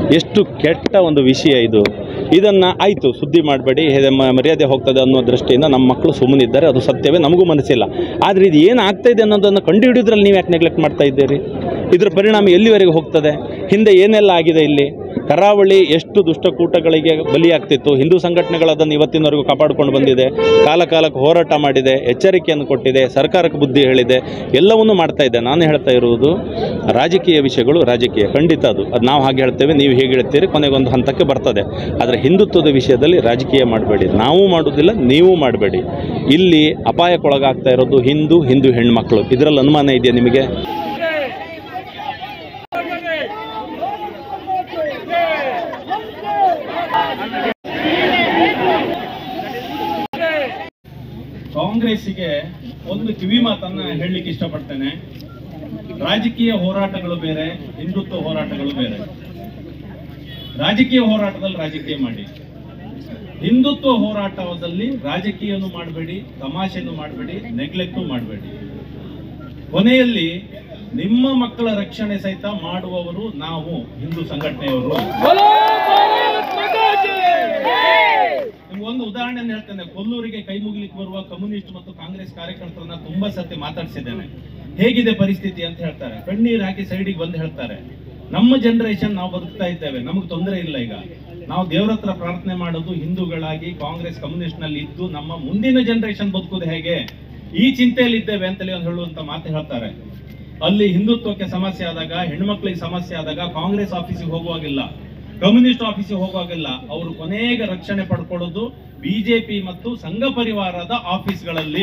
ಎಷ್ಟು ಕೆಟ್ಟ ಒಂದು ವಿಷಯ ಇದು ಇದನ್ನು ಆಯಿತು ಸುದ್ದಿ ಮಾಡಬೇಡಿ ಮರ್ಯಾದೆ ಹೋಗ್ತದೆ ಅನ್ನೋ ದೃಷ್ಟಿಯಿಂದ ನಮ್ಮ ಮಕ್ಕಳು ಸುಮ್ಮನಿದ್ದಾರೆ ಅದು ಸತ್ಯವೇ ನಮಗೂ ಮನಸ್ಸಿಲ್ಲ ಆದರೆ ಇದು ಏನು ಆಗ್ತಾ ಇದೆ ಅನ್ನೋದನ್ನು ಕಂಡುಹಿಡಿಯೋದ್ರಲ್ಲಿ ನೀವು ಯಾಕೆ ನೆಗ್ಲೆಕ್ಟ್ ಮಾಡ್ತಾ ಇದ್ದೀರಿ ಇದರ ಪರಿಣಾಮ ಎಲ್ಲಿವರೆಗೆ ಹೋಗ್ತದೆ ಹಿಂದೆ ಏನೆಲ್ಲ ಆಗಿದೆ ಇಲ್ಲಿ ಕರಾವಳಿ ಎಷ್ಟು ದುಷ್ಟಕೂಟಗಳಿಗೆ ಬಲಿಯಾಗ್ತಿತ್ತು ಹಿಂದೂ ಸಂಘಟನೆಗಳು ಅದನ್ನು ಇವತ್ತಿನವರೆಗೂ ಕಾಪಾಡಿಕೊಂಡು ಬಂದಿದೆ ಕಾಲ ಕಾಲಕ್ಕೆ ಹೋರಾಟ ಮಾಡಿದೆ ಎಚ್ಚರಿಕೆಯನ್ನು ಕೊಟ್ಟಿದೆ ಸರ್ಕಾರಕ್ಕೆ ಬುದ್ಧಿ ಹೇಳಿದೆ ಎಲ್ಲವನ್ನೂ ಮಾಡ್ತಾ ಇದೆ ನಾನು ಹೇಳ್ತಾ ಇರುವುದು ರಾಜಕೀಯ ವಿಷಯಗಳು ರಾಜಕೀಯ ಖಂಡಿತ ಅದು ಅದು ನಾವು ಹಾಗೆ ಹೇಳ್ತೇವೆ ನೀವು ಹೇಗೆ ಹೇಳ್ತೀರಿ ಕೊನೆಗೊಂದು ಹಂತಕ್ಕೆ ಬರ್ತದೆ ಆದರೆ ಹಿಂದುತ್ವದ ವಿಷಯದಲ್ಲಿ ರಾಜಕೀಯ ಮಾಡಬೇಡಿ ನಾವು ಮಾಡೋದಿಲ್ಲ ನೀವು ಮಾಡಬೇಡಿ ಇಲ್ಲಿ ಅಪಾಯಕ್ಕೊಳಗಾಗ್ತಾ ಇರೋದು ಹಿಂದೂ ಹಿಂದೂ ಹೆಣ್ಮಕ್ಳು ಇದರಲ್ಲಿ ಅನುಮಾನ ಇದೆಯಾ ನಿಮಗೆ ಕಾಂಗ್ರೆಸ್ಸಿಗೆ ಒಂದು ಕಿವಿ ಮಾತನ್ನ ಹೇಳಲಿಕ್ಕೆ ಇಷ್ಟಪಡ್ತೇನೆ ರಾಜಕೀಯ ಹೋರಾಟಗಳು ಬೇರೆ ಹಿಂದುತ್ವ ಹೋರಾಟಗಳು ಬೇರೆ ರಾಜಕೀಯ ಹೋರಾಟದಲ್ಲಿ ರಾಜಕೀಯ ಮಾಡಿ ಹಿಂದುತ್ವ ಹೋರಾಟದಲ್ಲಿ ರಾಜಕೀಯನೂ ಮಾಡಬೇಡಿ ತಮಾಷೆನೂ ಮಾಡಬೇಡಿ ನೆಗ್ಲೆಕ್ಟು ಮಾಡಬೇಡಿ ಕೊನೆಯಲ್ಲಿ ನಿಮ್ಮ ಮಕ್ಕಳ ರಕ್ಷಣೆ ಸಹಿತ ಮಾಡುವವರು ನಾವು ಹಿಂದೂ ಸಂಘಟನೆಯವರು ನಿಮ್ಗೆ ಒಂದು ಉದಾಹರಣೆಯನ್ನು ಹೇಳ್ತೇನೆ ಕೊಲ್ಲೂರಿಗೆ ಕೈ ಮುಗಿಲಿಕ್ಕೆ ಬರುವ ಕಮ್ಯುನಿಸ್ಟ್ ಮತ್ತು ಕಾಂಗ್ರೆಸ್ ಕಾರ್ಯಕರ್ತರನ್ನ ತುಂಬಾ ಸತಿ ಮಾತಾಡ್ಸಿದ್ದೇನೆ ಹೇಗಿದೆ ಪರಿಸ್ಥಿತಿ ಅಂತ ಹೇಳ್ತಾರೆ ಕಣ್ಣೀರು ಹಾಕಿ ಸೈಡಿಗೆ ಬಂದು ಹೇಳ್ತಾರೆ ನಮ್ಮ ಜನರೇಷನ್ ನಾವು ಬದುಕ್ತಾ ಇದ್ದೇವೆ ನಮಗೆ ತೊಂದರೆ ಇಲ್ಲ ಈಗ ನಾವು ದೇವ್ರ ಹತ್ರ ಪ್ರಾರ್ಥನೆ ಮಾಡೋದು ಹಿಂದೂಗಳಾಗಿ ಕಾಂಗ್ರೆಸ್ ಕಮ್ಯುನಿಸ್ಟ್ ನಲ್ಲಿ ಇದ್ದು ನಮ್ಮ ಮುಂದಿನ ಜನರೇಷನ್ ಬದುಕುದು ಹೇಗೆ ಈ ಚಿಂತೆಯಲ್ಲಿ ಇದ್ದೇವೆ ಅಂತೇಳಿ ಒಂದು ಹೇಳುವಂತ ಮಾತು ಹೇಳ್ತಾರೆ ಅಲ್ಲಿ ಹಿಂದುತ್ವಕ್ಕೆ ಸಮಸ್ಯೆ ಆದಾಗ ಹೆಣ್ಮಕ್ಳಿಗೆ ಸಮಸ್ಯೆ ಆದಾಗ ಕಾಂಗ್ರೆಸ್ ಆಫೀಸಿಗೆ ಹೋಗುವಾಗಿಲ್ಲ ಕಮ್ಯುನಿಸ್ಟ್ ಆಫೀಸಿಗೆ ಹೋಗುವಾಗಿಲ್ಲ ಅವರು ಕೊನೆಗೆ ರಕ್ಷಣೆ ಪಡ್ಕೊಳ್ಳೋದು ಬಿಜೆಪಿ ಮತ್ತು ಸಂಘ ಪರಿವಾರದ ಆಫೀಸ್ಗಳಲ್ಲಿ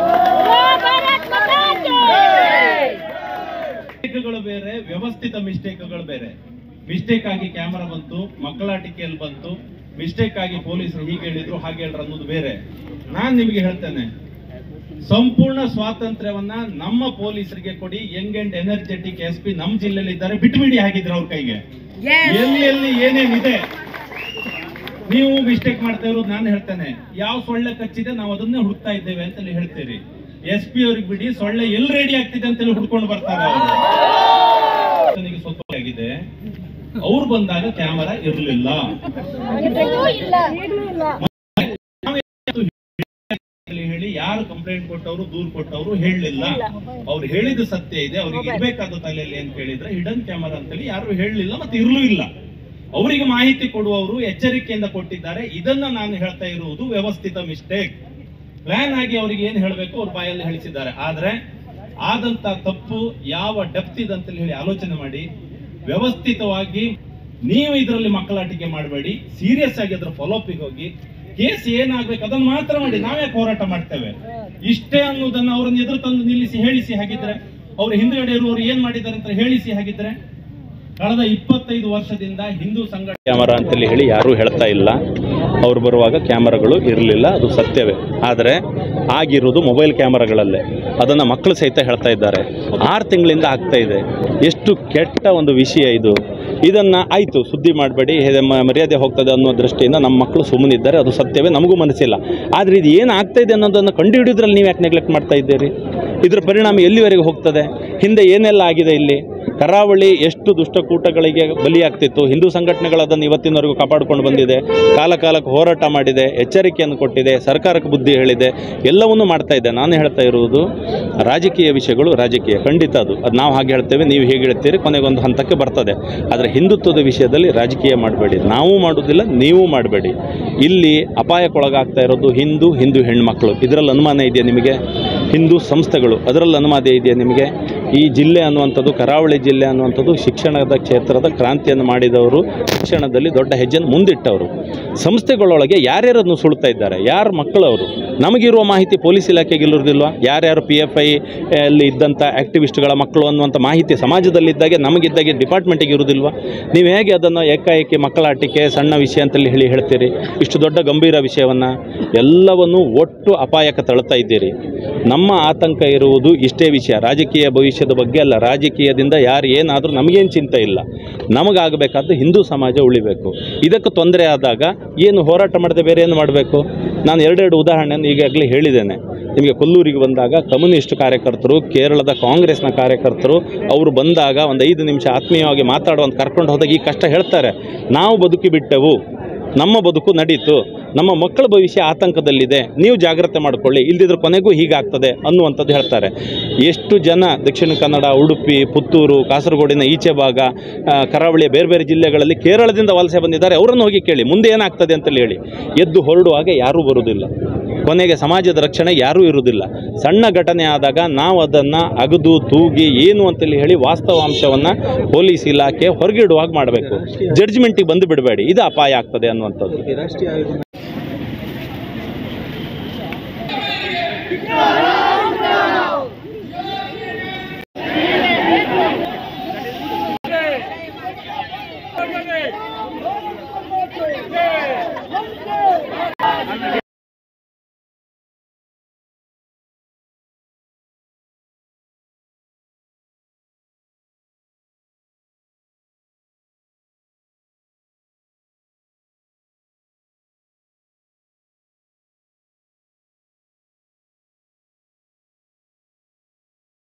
ಮಿಸ್ಟೇಕ್ಗಳು ಬೇರೆ ವ್ಯವಸ್ಥಿತ ಮಿಸ್ಟೇಕ್ಗಳು ಬೇರೆ ಮಿಸ್ಟೇಕ್ ಆಗಿ ಕ್ಯಾಮರಾ ಬಂತು ಮಕ್ಕಳಾಟಿಕೆಯಲ್ಲಿ ಬಂತು ಮಿಸ್ಟೇಕ್ ಆಗಿ ಪೊಲೀಸರು ಹೀಗೆ ಹೇಳಿದ್ರು ಹಾಗೆ ಹೇಳ್ರು ಅನ್ನೋದು ಬೇರೆ ನಾನ್ ನಿಮಗೆ ಹೇಳ್ತೇನೆ ಸಂಪೂರ್ಣ ಸ್ವಾತಂತ್ರ್ಯವನ್ನ ನಮ್ಮ ಪೊಲೀಸರಿಗೆ ಕೊಡಿ young and energetic S P ನಮ್ಮ ಜಿಲ್ಲೆಯಲ್ಲಿ ಇದ್ದಾರೆ ಬಿಟ್ಬಿಡಿ ಹಾಗಿದ್ರೆ ಅವ್ರ ಕೈಗೆ ಎಲ್ಲಿ ಎಲ್ಲಿ ಏನೇನಿದೆ ನೀವು ಮಿಸ್ಟೇಕ್ ಮಾಡ್ತಾ ಇರೋದು ನಾನು ಹೇಳ್ತೇನೆ ಯಾವ ಸೊಳ್ಳೆ ಕಚ್ಚಿದೆ ನಾವು ಅದನ್ನೇ ಹುಡುಕ್ತಾ ಇದ್ದೇವೆ ಅಂತೇಳಿ ಹೇಳ್ತೀರಿ ಎಸ್ ಪಿ ಅವ್ರಿಗೆ ಬಿಡಿ ಸೊಳ್ಳೆ ಎಲ್ಲಿ ರೆಡಿ ಆಗ್ತಿದೆ ಅಂತೇಳಿ ಹುಡ್ಕೊಂಡು ಬರ್ತಾರೆ ಅವರು ನನಗೆ ಸ್ವಲ್ಪ ಆಗಿದೆ ಅವ್ರು ಬಂದಾಗ ಕ್ಯಾಮರಾ ಇರಲಿಲ್ಲ ಹೇಳಿ ಯಾರು ಕಂಪ್ಲೇಂಟ್ ಕೊಟ್ಟವರು ದೂರು ಕೊಟ್ಟವರು ಹೇಳಲಿಲ್ಲ ಅವ್ರು ಹೇಳಿದ ಸತ್ಯ ಇದೆ ಅವ್ರಿಗೆ ಇರ್ಬೇಕಾದ ತಲೆಯಲ್ಲಿ ಅಂತ ಹೇಳಿದ್ರೆ ಹಿಡನ್ ಕ್ಯಾಮರಾ ಅಂತೇಳಿ ಯಾರು ಹೇಳಲಿಲ್ಲ ಮತ್ತೆ ಇರ್ಲೂ ಇಲ್ಲ ಅವರಿಗೆ ಮಾಹಿತಿ ಕೊಡುವವರು ಎಚ್ಚರಿಕೆಯಿಂದ ಕೊಟ್ಟಿದ್ದಾರೆ ಇದನ್ನ ನಾನು ಹೇಳ್ತಾ ಇರುವುದು ವ್ಯವಸ್ಥಿತ ಮಿಸ್ಟೇಕ್ ಪ್ಲಾನ್ ಆಗಿ ಅವರಿಗೆ ಏನ್ ಹೇಳಬೇಕು ಅವ್ರ ಬಾಯಲ್ಲಿ ಹೇಳಿಸಿದ್ದಾರೆ ಆದ್ರೆ ಆದಂತ ತಪ್ಪು ಯಾವ ಡೆಪ್ತ್ ಇದೆ ಅಂತೇಳಿ ಹೇಳಿ ಆಲೋಚನೆ ಮಾಡಿ ವ್ಯವಸ್ಥಿತವಾಗಿ ನೀವು ಇದರಲ್ಲಿ ಮಕ್ಕಳಾಟಿಕೆ ಮಾಡಬೇಡಿ ಸೀರಿಯಸ್ ಆಗಿ ಅದ್ರ ಫಾಲೋಪಿಗೆ ಹೋಗಿ ಕೇಸ್ ಏನಾಗ್ಬೇಕು ಅದನ್ನ ಮಾತ್ರ ಮಾಡಿ ನಾವ್ಯಾಕೆ ಹೋರಾಟ ಮಾಡ್ತೇವೆ ಇಷ್ಟೇ ಅನ್ನೋದನ್ನ ಅವರನ್ನ ಎದುರು ತಂದು ನಿಲ್ಲಿಸಿ ಹೇಳಿಸಿ ಹಾಗಿದ್ರೆ ಅವ್ರ ಹಿಂದುಗಡೆ ಇರುವವರು ಏನ್ ಮಾಡಿದ್ದಾರೆ ಅಂತ ಹೇಳಿಸಿ ಹಾಗಿದ್ರೆ ಕಳೆದ ಇಪ್ಪತ್ತೈದು ವರ್ಷದಿಂದ ಹಿಂದೂ ಸಂಘಟನೆ ಕ್ಯಾಮರಾ ಅಂತೇಳಿ ಹೇಳಿ ಯಾರೂ ಹೇಳ್ತಾ ಇಲ್ಲ ಅವ್ರು ಬರುವಾಗ ಕ್ಯಾಮರಾಗಳು ಇರಲಿಲ್ಲ ಅದು ಸತ್ಯವೇ ಆದರೆ ಆಗಿರೋದು ಮೊಬೈಲ್ ಕ್ಯಾಮರಾಗಳಲ್ಲೇ ಅದನ್ನು ಮಕ್ಕಳು ಸಹಿತ ಹೇಳ್ತಾ ಇದ್ದಾರೆ ಆರು ತಿಂಗಳಿಂದ ಆಗ್ತಾ ಇದೆ ಎಷ್ಟು ಕೆಟ್ಟ ಒಂದು ವಿಷಯ ಇದು ಇದನ್ನು ಆಯಿತು ಸುದ್ದಿ ಮಾಡಬೇಡಿ ಮರ್ಯಾದೆ ಹೋಗ್ತದೆ ಅನ್ನೋ ದೃಷ್ಟಿಯಿಂದ ನಮ್ಮ ಮಕ್ಕಳು ಸುಮ್ಮನಿದ್ದಾರೆ ಅದು ಸತ್ಯವೇ ನಮಗೂ ಮನಸ್ಸಿಲ್ಲ ಆದರೆ ಇದು ಏನು ಆಗ್ತಾ ಇದೆ ಅನ್ನೋದನ್ನು ಕಂಡುಹಿಡಿಯೋದ್ರಲ್ಲಿ ನೀವು ಯಾಕೆ ನೆಗ್ಲೆಕ್ಟ್ ಮಾಡ್ತಾ ಇದ್ದೀರಿ ಇದರ ಪರಿಣಾಮ ಎಲ್ಲಿವರೆಗೆ ಹೋಗ್ತದೆ ಹಿಂದೆ ಏನೆಲ್ಲ ಆಗಿದೆ ಇಲ್ಲಿ ಕರಾವಳಿ ಎಷ್ಟು ದುಷ್ಟಕೂಟಗಳಿಗೆ ಬಲಿಯಾಗ್ತಿತ್ತು ಹಿಂದೂ ಸಂಘಟನೆಗಳು ಅದನ್ನು ಇವತ್ತಿನವರೆಗೂ ಕಾಪಾಡಿಕೊಂಡು ಬಂದಿದೆ ಕಾಲ ಕಾಲಕ್ಕೆ ಹೋರಾಟ ಮಾಡಿದೆ ಎಚ್ಚರಿಕೆಯನ್ನು ಕೊಟ್ಟಿದೆ ಸರ್ಕಾರಕ್ಕೆ ಬುದ್ಧಿ ಹೇಳಿದೆ ಎಲ್ಲವನ್ನೂ ಮಾಡ್ತಾ ಇದೆ ನಾನು ಹೇಳ್ತಾ ಇರುವುದು ರಾಜಕೀಯ ವಿಷಯಗಳು ರಾಜಕೀಯ ಖಂಡಿತ ಅದು ಅದು ನಾವು ಹಾಗೆ ಹೇಳ್ತೇವೆ ನೀವು ಹೇಗೆ ಹೇಳ್ತೀರಿ ಕೊನೆಗೊಂದು ಹಂತಕ್ಕೆ ಬರ್ತದೆ ಆದರೆ ಹಿಂದುತ್ವದ ವಿಷಯದಲ್ಲಿ ರಾಜಕೀಯ ಮಾಡಬೇಡಿ ನಾವು ಮಾಡೋದಿಲ್ಲ ನೀವು ಮಾಡಬೇಡಿ ಇಲ್ಲಿ ಅಪಾಯಕ್ಕೊಳಗಾಗ್ತಾ ಇರೋದು ಹಿಂದೂ ಹಿಂದೂ ಹೆಣ್ಮಕ್ಳು ಇದರಲ್ಲಿ ಅನುಮಾನ ಇದೆಯಾ ನಿಮಗೆ ಹಿಂದೂ ಸಂಸ್ಥೆಗಳು ಅದರಲ್ಲಿ ಅನುಮಾನ ಇದೆಯಾ ನಿಮಗೆ ಈ ಜಿಲ್ಲೆ ಅನ್ನುವಂಥದ್ದು ಕರಾವಳಿ ಜಿಲ್ಲೆ ಅನ್ನುವಂಥದ್ದು ಶಿಕ್ಷಣದ ಕ್ಷೇತ್ರದ ಕ್ರಾಂತಿಯನ್ನು ಮಾಡಿದವರು ಶಿಕ್ಷಣದಲ್ಲಿ ದೊಡ್ಡ ಹೆಜ್ಜೆಯನ್ನು ಮುಂದಿಟ್ಟವರು ಸಂಸ್ಥೆಗಳೊಳಗೆ ಯಾರ್ಯಾರನ್ನು ಸುಳ್ತಾ ಇದ್ದಾರೆ ಯಾರ ಮಕ್ಕಳವರು ನಮಗಿರುವ ಮಾಹಿತಿ ಪೊಲೀಸ್ ಇಲಾಖೆಗೆ ಇಲ್ಲದಿಲ್ವಾ ಯಾರ್ಯಾರು ಪಿ ಎಫ್ ಐ ಅಲ್ಲಿ ಇದ್ದಂಥ ಆ್ಯಕ್ಟಿವಿಸ್ಟ್ಗಳ ಮಕ್ಕಳು ಅನ್ನುವಂಥ ಮಾಹಿತಿ ಸಮಾಜದಲ್ಲಿದ್ದಾಗೆ ನಮಗಿದ್ದಾಗೆ ಡಿಪಾರ್ಟ್ಮೆಂಟಿಗೆ ಇರುವುದಿಲ್ವಾ ನೀವು ಹೇಗೆ ಅದನ್ನು ಏಕಾಏಕಿ ಮಕ್ಕಳ ಆಟಿಕೆ ಸಣ್ಣ ವಿಷಯ ಅಂತೇಳಿ ಹೇಳಿ ಹೇಳ್ತೀರಿ ಇಷ್ಟು ದೊಡ್ಡ ಗಂಭೀರ ವಿಷಯವನ್ನು ಎಲ್ಲವನ್ನೂ ಒಟ್ಟು ಅಪಾಯಕ್ಕೆ ತಳ್ತಾ ಇದ್ದೀರಿ ನಮ್ಮ ಆತಂಕ ಇರುವುದು ಇಷ್ಟೇ ವಿಷಯ ರಾಜಕೀಯ ಭವಿಷ್ಯದ ಬಗ್ಗೆ ಅಲ್ಲ ರಾಜಕೀಯದಿಂದ ಯಾರು ಏನಾದರೂ ನಮಗೇನು ಚಿಂತೆ ಇಲ್ಲ ನಮಗಾಗಬೇಕಾದ್ದು ಹಿಂದೂ ಸಮಾಜ ಉಳಿಬೇಕು ಇದಕ್ಕೆ ತೊಂದರೆ ಆದಾಗ ಏನು ಹೋರಾಟ ಮಾಡದೆ ಬೇರೆ ಏನು ಮಾಡಬೇಕು ನಾನು ಎರಡೆರಡು ಉದಾಹರಣೆಯನ್ನು ಈಗಾಗಲೇ ಹೇಳಿದ್ದೇನೆ ನಿಮಗೆ ಕೊಲ್ಲೂರಿಗೆ ಬಂದಾಗ ಕಮ್ಯುನಿಸ್ಟ್ ಕಾರ್ಯಕರ್ತರು ಕೇರಳದ ಕಾಂಗ್ರೆಸ್ನ ಕಾರ್ಯಕರ್ತರು ಅವರು ಬಂದಾಗ ಒಂದು ಐದು ನಿಮಿಷ ಆತ್ಮೀಯವಾಗಿ ಮಾತಾಡುವಂತ ಕರ್ಕೊಂಡು ಹೋದಾಗ ಈ ಕಷ್ಟ ಹೇಳ್ತಾರೆ ನಾವು ಬದುಕಿ ಬಿಟ್ಟೆವು ನಮ್ಮ ಬದುಕು ನಡೀತು ನಮ್ಮ ಮಕ್ಕಳ ಭವಿಷ್ಯ ಆತಂಕದಲ್ಲಿದೆ ನೀವು ಜಾಗ್ರತೆ ಮಾಡಿಕೊಳ್ಳಿ ಇಲ್ದಿದ್ರೆ ಕೊನೆಗೂ ಹೀಗಾಗ್ತದೆ ಅನ್ನುವಂಥದ್ದು ಹೇಳ್ತಾರೆ ಎಷ್ಟು ಜನ ದಕ್ಷಿಣ ಕನ್ನಡ ಉಡುಪಿ ಪುತ್ತೂರು ಕಾಸರಗೋಡಿನ ಈಚೆ ಭಾಗ ಆ, ಕರಾವಳಿಯ ಬೇರೆ ಬೇರೆ ಜಿಲ್ಲೆಗಳಲ್ಲಿ ಕೇರಳದಿಂದ ವಲಸೆ ಬಂದಿದ್ದಾರೆ ಅವರನ್ನು ಹೋಗಿ ಕೇಳಿ ಮುಂದೆ ಏನಾಗ್ತದೆ ಅಂತೇಳಿ ಹೇಳಿ ಎದ್ದು ಹೊರಡುವಾಗ ಯಾರೂ ಬರುವುದಿಲ್ಲ ಕೊನೆಗೆ ಸಮಾಜದ ರಕ್ಷಣೆ ಯಾರೂ ಇರುವುದಿಲ್ಲ ಸಣ್ಣ ಘಟನೆ ಆದಾಗ ನಾವು ಅದನ್ನು ಅಗದು ತೂಗಿ ಏನು ಅಂತೇಳಿ ಹೇಳಿ ವಾಸ್ತವಾಂಶವನ್ನು ಪೊಲೀಸ್ ಇಲಾಖೆ ಹೊರಗಿಡುವಾಗ ಮಾಡಬೇಕು ಜಡ್ಜ್ಮೆಂಟಿಗೆ ಬಂದು ಬಿಡಬೇಡಿ ಇದು ಅಪಾಯ ಆಗ್ತದೆ ಅನ್ನುವಂಥದ್ದು ರಾಷ್ಟ್ರೀಯ